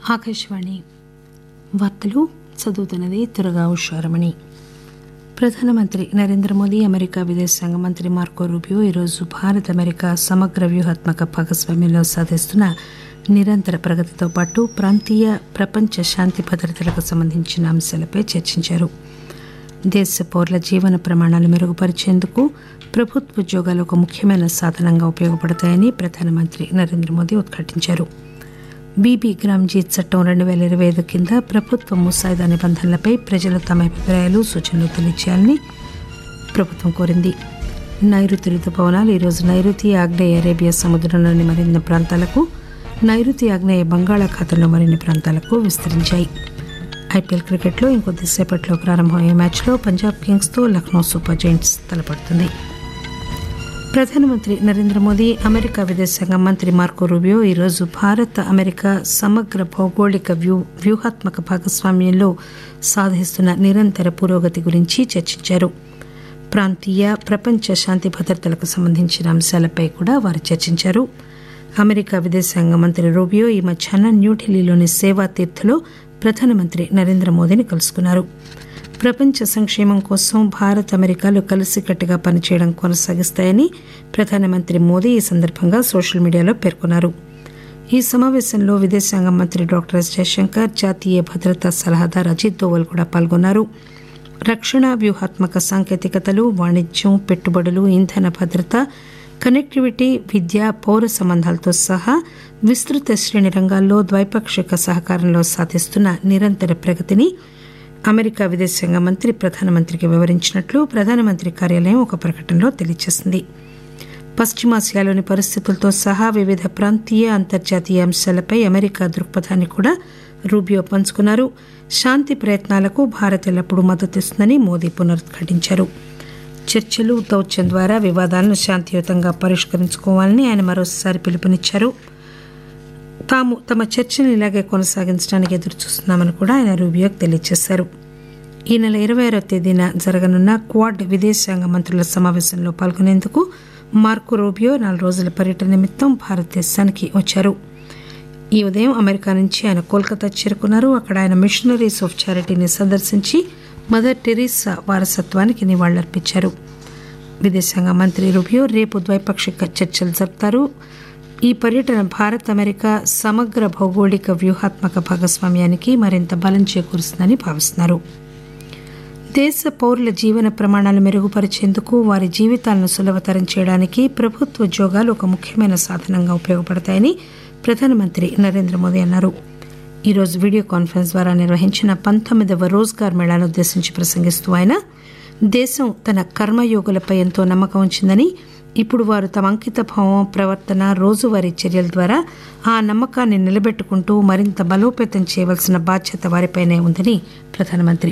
ఆకాశవాణి వార్తలు చదువుతున్నది తురగా ఉషారమణి ప్రధానమంత్రి నరేంద్ర మోదీ అమెరికా విదేశాంగ మంత్రి మార్కో రూబియో ఈరోజు భారత్ అమెరికా సమగ్ర వ్యూహాత్మక భాగస్వామ్యంలో సాధిస్తున్న నిరంతర ప్రగతితో పాటు ప్రాంతీయ ప్రపంచ శాంతి భద్రతలకు సంబంధించిన అంశాలపై చర్చించారు దేశ పౌరుల జీవన ప్రమాణాలు మెరుగుపరిచేందుకు ప్రభుత్వ ఉద్యోగాలు ఒక ముఖ్యమైన సాధనంగా ఉపయోగపడతాయని ప్రధానమంత్రి నరేంద్ర మోదీ ఉద్ఘాటించారు బీబీ గ్రామ్జీ చట్టం రెండు వేల ఇరవై ఐదు కింద ప్రభుత్వ ముసాయిదా నిబంధనలపై ప్రజలు తమ అభిప్రాయాలు సూచనలు తెలియచేయాలని ప్రభుత్వం కోరింది నైరుతి రుతుపవనాలు ఈరోజు నైరుతి ఆగ్నేయ అరేబియా సముద్రంలోని మరిన్ని ప్రాంతాలకు నైరుతి ఆగ్నేయ బంగాళాఖాతంలో మరిన్ని ప్రాంతాలకు విస్తరించాయి ఐపీఎల్ క్రికెట్లో ఇంకొద్దిసేపట్లో ప్రారంభమయ్యే మ్యాచ్లో పంజాబ్ కింగ్స్తో లక్నో సూపర్ జైంట్స్ తలపడుతుంది ప్రధానమంత్రి నరేంద్ర మోదీ అమెరికా విదేశాంగ మంత్రి మార్కో రూబియో ఈరోజు భారత్ అమెరికా సమగ్ర భౌగోళిక వ్యూ వ్యూహాత్మక భాగస్వామ్యంలో సాధిస్తున్న నిరంతర పురోగతి గురించి చర్చించారు ప్రాంతీయ ప్రపంచ శాంతి భద్రతలకు సంబంధించిన అంశాలపై కూడా వారు చర్చించారు అమెరికా విదేశాంగ మంత్రి రూబియో ఈ మధ్యాహ్నం న్యూఢిల్లీలోని సేవా తీర్థలో ప్రధానమంత్రి నరేంద్ర మోదీని కలుసుకున్నారు ప్రపంచ సంక్షేమం కోసం భారత్ అమెరికాలు కలిసికట్టుగా పనిచేయడం కొనసాగిస్తాయని ప్రధానమంత్రి మోదీ ఈ సందర్భంగా సోషల్ మీడియాలో పేర్కొన్నారు ఈ సమావేశంలో విదేశాంగ మంత్రి డాక్టర్ ఎస్ జయశంకర్ జాతీయ భద్రతా సలహాదారు అజిత్ దోవల్ కూడా పాల్గొన్నారు రక్షణ వ్యూహాత్మక సాంకేతికతలు వాణిజ్యం పెట్టుబడులు ఇంధన భద్రత కనెక్టివిటీ విద్య పౌర సంబంధాలతో సహా విస్తృత శ్రేణి రంగాల్లో ద్వైపాక్షిక సహకారంలో సాధిస్తున్న నిరంతర ప్రగతిని అమెరికా విదేశాంగ మంత్రి ప్రధానమంత్రికి వివరించినట్లు ప్రధానమంత్రి కార్యాలయం ఒక ప్రకటనలో తెలియజేసింది పశ్చిమాసియాలోని పరిస్థితులతో సహా వివిధ ప్రాంతీయ అంతర్జాతీయ అంశాలపై అమెరికా దృక్పథాన్ని కూడా రూబియో పంచుకున్నారు శాంతి ప్రయత్నాలకు భారత్ ఎల్లప్పుడూ మద్దతిస్తుందని మోదీ పునరుద్ఘాటించారు చర్చలు దౌత్యం ద్వారా వివాదాలను శాంతియుతంగా పరిష్కరించుకోవాలని ఆయన మరోసారి పిలుపునిచ్చారు తాము తమ చర్చను ఇలాగే కొనసాగించడానికి ఎదురుచూస్తున్నామని కూడా ఆయన రూబియోకి తెలియజేశారు ఈ నెల ఇరవై ఆరో తేదీన జరగనున్న క్వాడ్ విదేశాంగ మంత్రుల సమావేశంలో పాల్గొనేందుకు మార్కో రూబియో నాలుగు రోజుల పర్యటన నిమిత్తం భారతదేశానికి వచ్చారు ఈ ఉదయం అమెరికా నుంచి ఆయన కోల్కతా చేరుకున్నారు అక్కడ ఆయన మిషనరీస్ ఆఫ్ చారిటీని సందర్శించి మదర్ టెరీసా వారసత్వానికి నివాళులర్పించారు విదేశాంగ మంత్రి రూబియో రేపు ద్వైపాక్షిక చర్చలు జరుపుతారు ఈ పర్యటన భారత్ అమెరికా సమగ్ర భౌగోళిక వ్యూహాత్మక భాగస్వామ్యానికి మరింత బలం చేకూరుస్తుందని భావిస్తున్నారు దేశ పౌరుల జీవన ప్రమాణాలు మెరుగుపరిచేందుకు వారి జీవితాలను సులభతరం చేయడానికి ప్రభుత్వ ఉద్యోగాలు ఒక ముఖ్యమైన సాధనంగా ఉపయోగపడతాయని ప్రధానమంత్రి నరేంద్ర మోదీ అన్నారు ఈరోజు వీడియో కాన్ఫరెన్స్ ద్వారా నిర్వహించిన పంతొమ్మిదవ రోజ్గార్ మేళాను ఉద్దేశించి ప్రసంగిస్తూ ఆయన దేశం తన కర్మయోగులపై ఎంతో నమ్మకం ఉంచిందని ఇప్పుడు వారు తమ అంకిత భావం ప్రవర్తన రోజువారీ చర్యల ద్వారా ఆ నమ్మకాన్ని నిలబెట్టుకుంటూ మరింత బలోపేతం చేయవలసిన బాధ్యత వారిపైనే ఉందని ప్రధానమంత్రి